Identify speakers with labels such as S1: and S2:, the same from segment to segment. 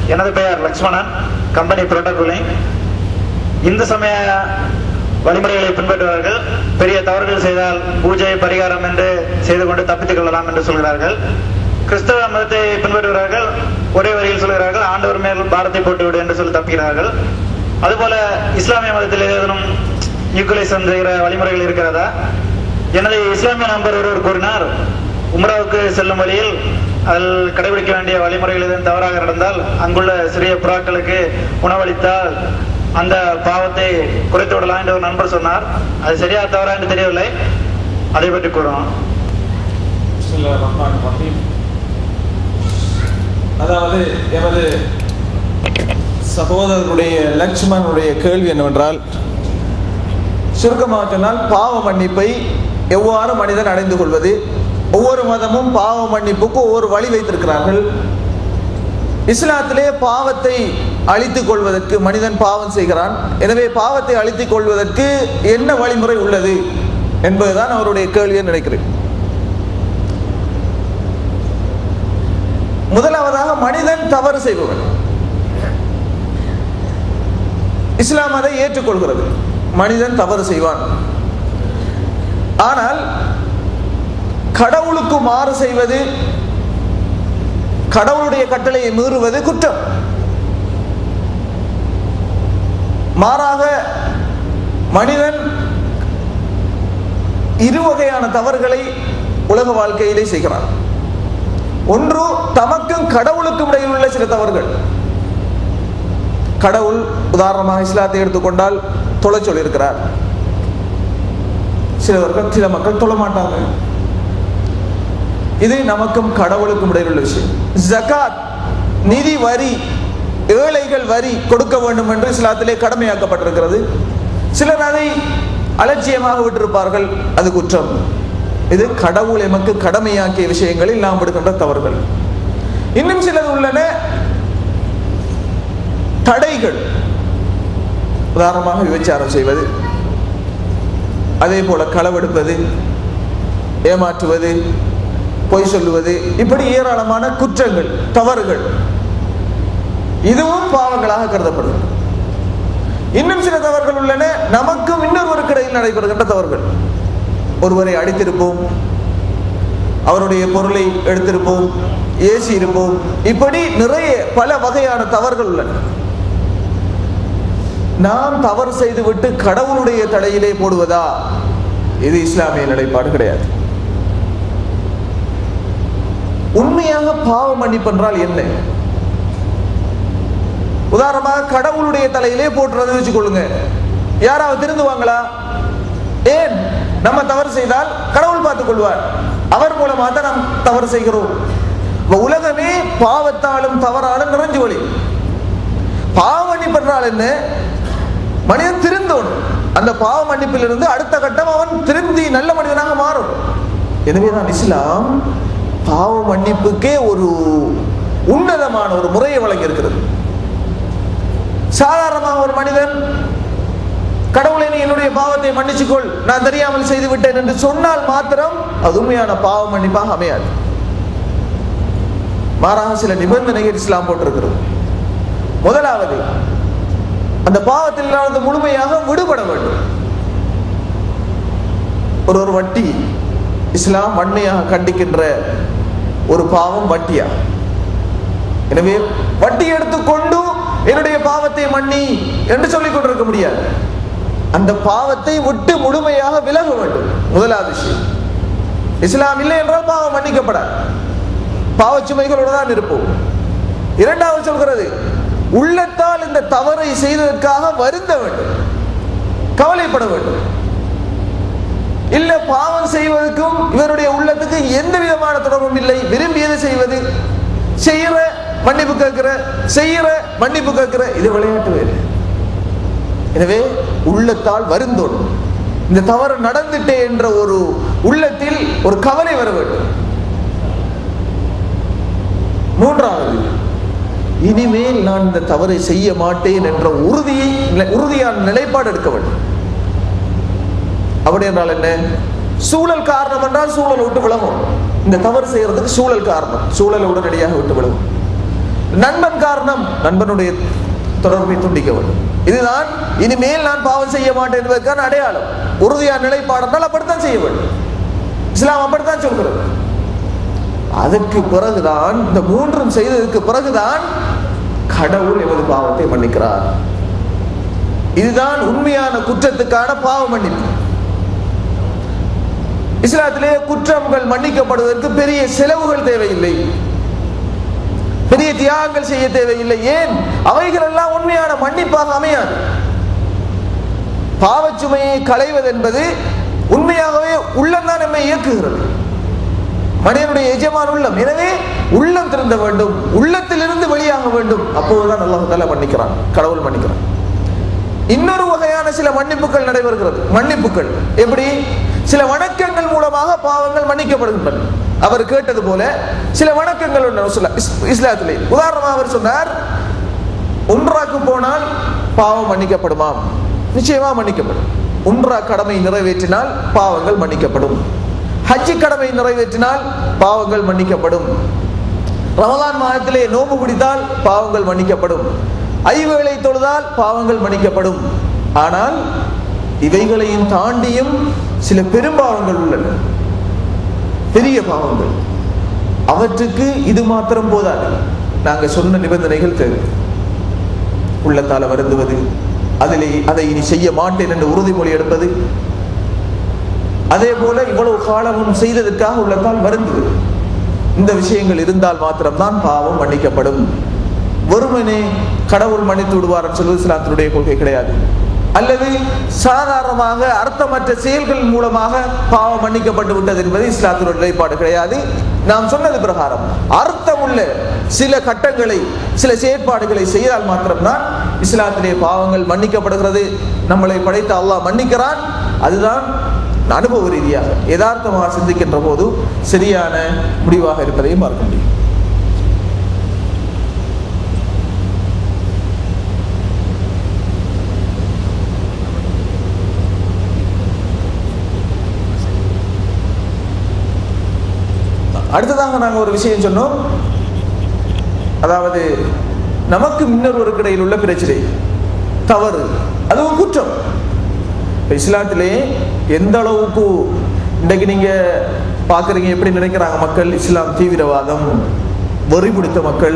S1: எனது பெயர் லக்ஷ்மணன் கம்பெனி புரோட்டோகாலிங் இந்து சமய வழிமுறைகளை பின்பற்றுவார்கள் பெரிய தவறுகள் செய்தால் பூஜை பரிகாரம் என்று செய்து கொண்டு தப்பித்துக் கொள்ளலாம் என்று சொல்கிறார்கள் கிறிஸ்தவ மதத்தை பின்பற்றுகிறார்கள் ஒரே வரியில் சொல்கிறார்கள் ஆண்டவர் மேல் பாரத்தை போட்டுவிடு என்று சொல்லி தப்புகிறார்கள் அதுபோல இஸ்லாமிய மதத்தில் ஏதேனும் ஈக்குவலைசம் செய்கிற வழிமுறைகள் இருக்கிறதா எனது இஸ்லாமிய நண்பர் ஒருவர் கூறினார் உம்ராவுக்கு செல்லும் வழியில் அதில் கடைபிடிக்க வேண்டிய வழிமுறைகள் எதுவும் தவறாக நடந்தால் அங்குள்ள சிறிய புறாக்களுக்கு உணவளித்தால் அந்த பாவத்தை குறைத்து விடலாம் என்று ஒரு நண்பர் சொன்னார் அது சரியா தவறா என்று தெரியவில்லை அதை பற்றி கூறுவோம்
S2: பிஸ்மில்லாஹிர் ரஹ்மானிர் ரஹீம். அதாவது எமது சகோதரருடைய லக்ஷ்மணனுடைய கேள்வி என்னவென்றால் சுருக்கமாக சொன்னால் பாவ மன்னிப்பை எவ்வாறு மனிதன் அடைந்து கொள்வது ஒவ்வொரு மதமும் பாவ மன்னிப்புக்கு ஒவ்வொரு வழி வைத்திருக்கிறார்கள் இஸ்லாத்திலே பாவத்தை அழித்துக் கொள்வதற்கு மனிதன் பாவம் செய்கிறான் எனவே பாவத்தை அழித்துக் கொள்வதற்கு என்ன வழிமுறை உள்ளது என்பதுதான் அவருடைய கேள்வியை நினைக்கிறேன் முதலாவதாக மனிதன் தவறு செய்பவன் இஸ்லாம் அதை ஏற்றுக்கொள்கிறது மனிதன் தவறு செய்வான் ஆனால் கடவுளுக்கு மாறு செய்வது கடவுளுடைய கட்டளையை மீறுவது குற்றம் மாறாக மனிதன் இரு வகையான தவறுகளை உலக வாழ்க்கையிலே செய்கிறான் ஒன்று தமக்கும் கடவுளுக்கும் இடையில் உள்ள சில தவறுகள் கடவுள் உதாரணமாக இஸ்லாத்தை எடுத்துக்கொண்டால் தொலை சொல்லியிருக்கிறார் சிலவர்கள் சில மக்கள் தொழ மாட்டாங்க இது நமக்கும் கடவுளுக்கும் இடையில் உள்ள விஷயம் ஜகாத் நிதி வரி ஏழைகள் வரி கொடுக்க வேண்டும் என்று இஸ்லாத்திலே கடமையாக்கப்பட்டிருக்கிறது சிலர் அதை அலட்சியமாக விட்டிருப்பார்கள் அது குற்றம் இது கடவுள் எமக்கு கடமையாக்கிய விஷயங்களில் நாம் விடுகின்ற தவறுகள் இன்னும் சிலது உள்ளன தடைகள் உதாரணமாக விபச்சாரம் செய்வது அதே போல களவெடுப்பது ஏமாற்றுவது பொய் சொல்லுவது இப்படி ஏராளமான குற்றங்கள் தவறுகள் இதுவும் பாவங்களாக கருதப்படுது இன்னும் சில தவறுகள் உள்ளன நமக்கும் இன்னொருவருக்கு இடையில் நடைபெறுகின்ற தவறுகள் ஒருவரை அடித்திருப்போம் அவருடைய பொருளை எடுத்திருப்போம் ஏசி இருப்போம் இப்படி நிறைய பல வகையான தவறுகள் உள்ளன நாம் தவறு செய்துவிட்டு கடவுளுடைய தடையிலே போடுவதா இது இஸ்லாமிய நிலைப்பாடு கிடையாது உண்மையாக பாவ மன்னிப்பு என்றால் என்ன உதாரணமாக கடவுளுடைய தலையிலே போட்டுறது வச்சுக்கொள்ளுங்க யாராவது திருந்துவாங்களா ஏன் நம்ம தவறு செய்தால் கடவுள் பார்த்துக் கொள்வார் அவர் மூலமாக தான் நாம் தவறு செய்கிறோம் இப்ப உலகமே பாவத்தாலும் தவறாலும் நிறைஞ்சு வழி பாவ மன்னிப்பு என்றால் என்ன மனிதன் திருந்தோணும் அந்த பாவ மன்னிப்பிலிருந்து அடுத்த கட்டம் அவன் திருந்தி நல்ல மனிதனாக மாறும் எனவே தான் இஸ்லாம் பாவ மன்னிப்புக்கே ஒரு உன்னதமான ஒரு முறையை வழங்கி இருக்கிறது சாதாரணமாக ஒரு மனிதன் கடவுளை நீ என்னுடைய பாவத்தை மன்னிச்சுக்கொள் நான் தெரியாமல் செய்து விட்டேன் என்று சொன்னால் மாத்திரம் அது உண்மையான பாவ மன்னிப்பாக அமையாது மாறாக சில நிபந்தனைகள் இஸ்லாம் போட்டிருக்கிறது முதலாவது அந்த பாவத்தில் இருந்து முழுமையாக விடுபட வேண்டும் ஒரு ஒரு வட்டி இஸ்லாம் வன்மையாக கண்டிக்கின்ற ஒரு பாவம் வட்டியா எனவே வட்டி எடுத்துக்கொண்டு என்னுடைய பாவத்தை மன்னி என்று சொல்லிக் கொண்டிருக்க முடியாது அந்த பாவத்தை விட்டு முழுமையாக விலக வேண்டும் முதலாவது விஷயம் இஸ்லாம் இல்லை என்றால் பாவம் மன்னிக்கப்படாது பாவச்சுமைகளோடு தான் இருப்போம் இரண்டாவது சொல்கிறது உள்ளத்தால் இந்த தவறை செய்ததற்காக வருந்த வேண்டும் கவலைப்பட வேண்டும் இல்ல பாவம் செய்வதற்கும் இவருடைய உள்ளத்துக்கு எந்த விதமான தொடர்பும் இல்லை விரும்பியதை செய்வது செய்யற மன்னிப்பு கேட்கிற செய்யற மன்னிப்பு கேட்கிற இது விளையாட்டு வேறு எனவே உள்ளத்தால் வருந்தோடும் இந்த தவறு நடந்துட்டே என்ற ஒரு உள்ளத்தில் ஒரு கவலை வர வேண்டும் மூன்றாவது இனிமேல் நான் இந்த தவறை செய்ய மாட்டேன் என்ற உறுதியை உறுதியான நிலைப்பாடு எடுக்க வேண்டும் அப்படி என்றால் என்ன சூழல் காரணம் என்றால் சூழலை விட்டு விலகும் இந்த தவறு செய்யறதுக்கு சூழல் காரணம் சூழலை உடனடியாக விட்டு விலகும் நண்பன் காரணம் நண்பனுடைய தொடர்பை துண்டிக்க வேண்டும் இதுதான் இனிமேல் நான் பாவம் செய்ய மாட்டேன் என்பதற்கான அடையாளம் உறுதியான நிலைப்பாடுனால் அப்படித்தான் செய்ய வேண்டும் இஸ்லாம் அப்படித்தான் சொல்கிறது அதற்கு பிறகுதான் இந்த மூன்றும் செய்ததற்கு பிறகுதான் கடவுள் எமது பாவத்தை மன்னிக்கிறார் இதுதான் உண்மையான குற்றத்துக்கான பாவ மன்னிப்பு இஸ்லாத்திலே குற்றங்கள் மன்னிக்கப்படுவதற்கு பெரிய செலவுகள் தேவையில்லை பெரிய தியாகங்கள் செய்ய தேவையில்லை ஏன் அவைகள் எல்லாம் உண்மையான மன்னிப்பாக அமையாது பாவச்சுமையை களைவது என்பது உண்மையாகவே உள்ளம்தான் நம்மை இயக்குகிறது மனிதனுடைய எஜமான் உள்ளம் எனவே உள்ளம் திறந்த வேண்டும் உள்ளத்திலிருந்து வெளியாக வேண்டும் அப்போதுதான் அல்லாஹ் தஆலா மன்னிக்கிறான் கடவுள் மன்னிக்கிறான் இன்னொரு வகையான சில மன்னிப்புகள் நடைபெறுகிறது மன்னிப்புகள் எப்படி சில வணக்கங்கள் மூலமாக பாவங்கள் மன்னிக்கப்படுகின்றன அவர் கேட்டது போல சில வணக்கங்கள் உண்டு ரசூலுல்லாஹ் இஸ்- இஸ்லாத்திலே உதாரணமாக அவர் சொன்னார் உம்ராக்கு போனால் பாவம் மன்னிக்கப்படுமாம் நிச்சயமா மன்னிக்கப்படும் உம்ரா கடமை நிறைவேற்றினால் பாவங்கள் மன்னிக்கப்படும் ஹஜ்ஜி கடமை நிறைவேற்றினால் பாவங்கள் மன்னிக்கப்படும் ரமலான் மாதத்திலே நோன்பு பிடித்தால் பாவங்கள் மன்னிக்கப்படும் ஐவேளை தொழுதால் பாவங்கள் மன்னிக்கப்படும் ஆனால் இவைகளையும் தாண்டியும் சில பெரும்பாவங்கள் உள்ளன பெரிய பாவங்கள் அவற்றுக்கு இது மாத்திரம் போதாது நாங்க சொன்ன நிபந்தனைகள் தேவை உள்ளத்தால வருந்துவது அதிலே அதை இனி செய்ய மாட்டேன் என்று உறுதிமொழி எடுப்பது அதே போல இவ்வளவு காலமும் செய்ததற்காக உள்ளத்தால் வருந்துவது இந்த விஷயங்கள் இருந்தால் மாத்திரம்தான் பாவம் மன்னிக்கப்படும் வெறுமனே கடவுள் மன்னித்து விடுவார் சொல்வது இஸ்லாத்தினுடைய கொள்கை கிடையாது அல்லது சாதாரணமாக அர்த்தமற்ற செயல்கள் மூலமாக பாவம் மன்னிக்கப்பட்டு விட்டது என்பது இஸ்லாத்தினுடைய நிலைப்பாடு கிடையாது நாம் சொன்னது பிரகாரம் அர்த்தமுள்ள சில கட்டங்களை சில செயற்பாடுகளை செய்தால் மாத்திரம்தான் இஸ்லாத்திலே பாவங்கள் மன்னிக்கப்படுகிறது நம்மளை படைத்த அல்லாஹ் மன்னிக்கிறான் அதுதான் அனுபவ ரீதியாக யதார்த்தமாக சிந்திக்கின்ற போது சரியான முடிவாக இருப்பதையும் பார்க்க முடியும் அடுத்ததாக நாங்கள் ஒரு விஷயம் சொன்னோம் அதாவது நமக்கு இன்னொருவருக்கு இடையில் உள்ள பிரச்சனை தவறு அது ஒரு குற்றம் இப்ப இஸ்லாத்திலே எந்த அளவுக்கு இன்றைக்கு நீங்க பாக்குறீங்க எப்படி நினைக்கிறாங்க மக்கள் இஸ்லாம் தீவிரவாதம் வெறி பிடித்த மக்கள்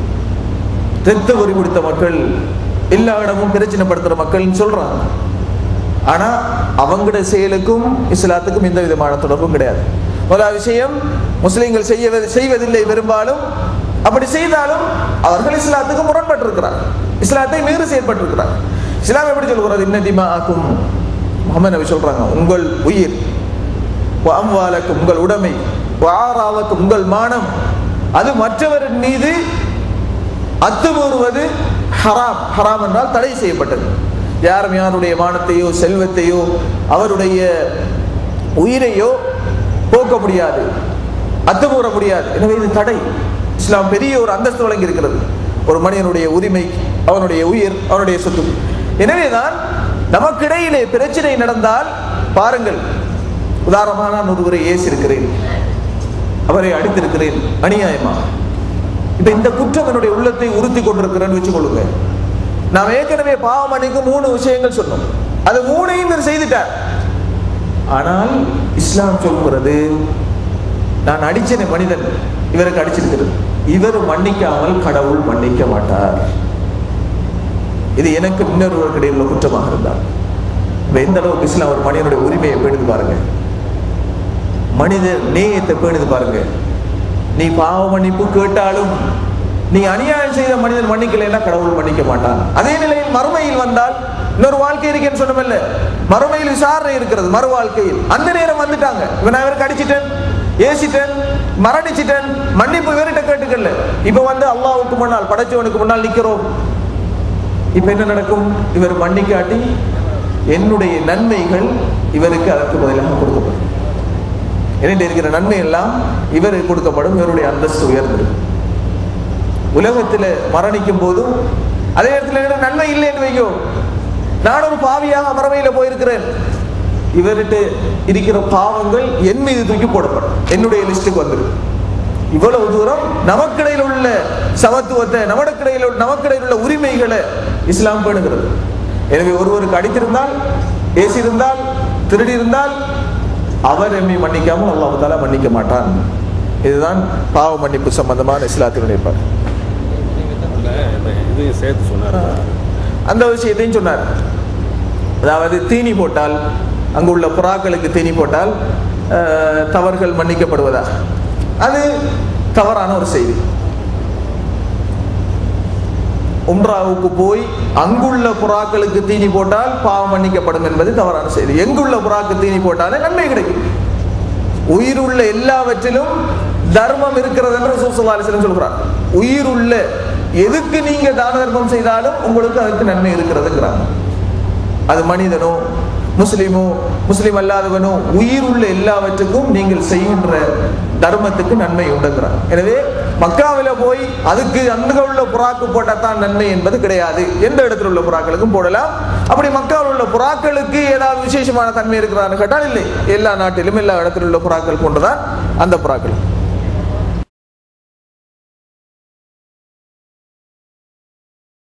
S2: தெத்த வெறி பிடித்த மக்கள் எல்லா இடமும் பிரச்சனைப்படுத்துற மக்கள்னு சொல்றாங்க ஆனா அவங்களோட செயலுக்கும் இஸ்லாத்துக்கும் எந்த விதமான தொடர்பும் கிடையாது முதல் விஷயம் முஸ்லிம்கள் செய்ய செய்வதில்லை பெரும்பாலும் அப்படி செய்தாலும் அவர்கள் இஸ்லாத்துக்கு முரண்பட்டிருக்கிறார் இஸ்லாத்தை மீறி செயற்பட்டிருக்கிறார் இஸ்லாம் எப்படி சொல்கிறது இன்ன திமா ஆக்கும் முகமது நபி சொல்றாங்க உங்கள் உயிர் அம்வாலக்கு உங்கள் உடைமை ஆறாவக்கு உங்கள் மானம் அது மற்றவரின் மீது அத்துமீறுவது ஹராம் ஹராம் என்றால் தடை செய்யப்பட்டது யாரும் யாருடைய மானத்தையோ செல்வத்தையோ அவருடைய உயிரையோ போக்க முடியாது அத்துமூற முடியாது எனவே இது தடை இஸ்லாம் பெரிய ஒரு அந்தஸ்து வழங்கி இருக்கிறது ஒரு மனிதனுடைய உரிமை அவனுடைய உயிர் அவனுடைய சொத்து எனவேதான் நமக்கிடையிலே பிரச்சனை நடந்தால் பாருங்கள் உதாரணமாக நான் ஒருவரை ஏசிருக்கிறேன் அவரை அடித்திருக்கிறேன் அநியாயமா இப்ப இந்த குற்றம் என்னுடைய உள்ளத்தை உறுத்தி கொண்டிருக்கிறேன்னு வச்சுக்கொள்ளுங்க நாம் ஏற்கனவே பாவம் அன்னைக்கு மூணு விஷயங்கள் சொன்னோம் அது மூணையும் இவர் செய்துட்டார் ஆனால் இஸ்லாம் சொல்கிறது நான் அடிச்சன மனிதன் இவருக்கு அடிச்சிருக்கிறது இவர் மன்னிக்காமல் கடவுள் மன்னிக்க மாட்டார் இது எனக்கு இன்னொருவருக்கு இடையில் உள்ள குற்றமாக இருந்தார் இப்ப எந்த அளவுக்கு இஸ்லாம் ஒரு மனிதனுடைய உரிமையை பேணுது பாருங்க மனித நேயத்தை பேணுது பாருங்க நீ பாவ மன்னிப்பு கேட்டாலும் நீ அநியாயம் செய்த மனிதன் மன்னிக்கலைன்னா கடவுள் மன்னிக்க மாட்டான் அதே நிலையில் மறுமையில் வந்தால் இன்னொரு வாழ்க்கை இருக்கேன்னு சொன்னமில்ல மறுமையில் விசாரணை இருக்கிறது மறு வாழ்க்கையில் அந்த நேரம் வந்துட்டாங்க இவன் நான் இவருக்கு அடிச்சிட்டேன் ஏசிட்டேன் மரணிச்சிட்டேன் மன்னிப்பு இவர்கிட்ட கேட்டுக்கல இப்ப வந்து அல்லாவுக்கு முன்னால் படைச்சவனுக்கு முன்னால் நிக்கிறோம் இப்ப என்ன நடக்கும் இவர் மன்னிக்காட்டி என்னுடைய நன்மைகள் இவருக்கு அதற்கு பதிலாக கொடுக்கப்படும் என்னிட்ட இருக்கிற நன்மை எல்லாம் இவருக்கு கொடுக்கப்படும் இவருடைய அந்தஸ்து உயர்ந்திருக்கும் உலகத்துல மரணிக்கும் போதும் அதே இடத்துல எனக்கு நன்மை இல்லைன்னு வைக்கோ நான் ஒரு பாவியாக மரமையில போயிருக்கிறேன் இவர்கிட்ட இருக்கிற பாவங்கள் என் மீது தூக்கி போடப்படும் என்னுடைய லிஸ்டுக்கு வந்துடும் இவ்வளவு தூரம் நமக்கிடையில் உள்ள சமத்துவத்தை நமக்கிடையில் உள்ள நமக்கிடையில் உள்ள உரிமைகளை இஸ்லாம் பேணுகிறது எனவே ஒருவருக்கு அடித்திருந்தால் ஏசியிருந்தால் திருடி இருந்தால் அவர் எம்மை மன்னிக்காமல் அல்லாஹ் தாலா மன்னிக்க மாட்டான் இதுதான் பாவ மன்னிப்பு சம்பந்தமான இஸ்லாத்தினுடைய பார்
S3: இல்ல, இந்த இதையும் சேர்த்து சொன்னார்
S2: அந்த விஷயத்தையும் சொன்னார் அதாவது தீனி போட்டால் அங்கு உள்ள புறாக்களுக்கு தீனி போட்டால் அஹ், தவறுகள் மன்னிக்கப்படுவதா அது தவறான ஒரு செய்தி உம்ராவுக்கு போய் அங்குள்ள புறாக்களுக்கு தீனி போட்டால் பாவம் மன்னிக்கப்படும் என்பது தவறான செய்தி எங்குள்ள புறாக்கு தீனி போட்டாலே நன்மை கிடைக்கும் உயிர் உள்ள எல்லாவற்றிலும் தர்மம் இருக்கிறது என்று ரசூல் ஸல்லல்லாஹு அலைஹி வஸல்லம் சொல்கிறார் உயிர் உள்ள எதுக்கு நீங்க தான தர்மம் செய்தாலும் உங்களுக்கு அதுக்கு நன்மை இருக்கிறதுங்கிறாங்க அது மனிதனோ முஸ்லிமோ முஸ்லிம் அல்லாதவனோ உயிர் உள்ள எல்லாவற்றுக்கும் நீங்கள் செய்கின்ற தர்மத்துக்கு நன்மை உண்டுங்கிறார் எனவே மக்காவில போய் அதுக்கு அங்க உள்ள புறாக்கு போட்டால் தான் நன்மை என்பது கிடையாது எந்த இடத்துல உள்ள புறாக்களுக்கும் போடலாம் அப்படி மக்காவில் உள்ள புறாக்களுக்கு ஏதாவது விசேஷமான தன்மை இருக்கிறான்னு கேட்டால் இல்லை எல்லா நாட்டிலும் எல்லா இடத்துல உள்ள புறாக்கள் கொண்டுதான் அந்த புறாக்கள்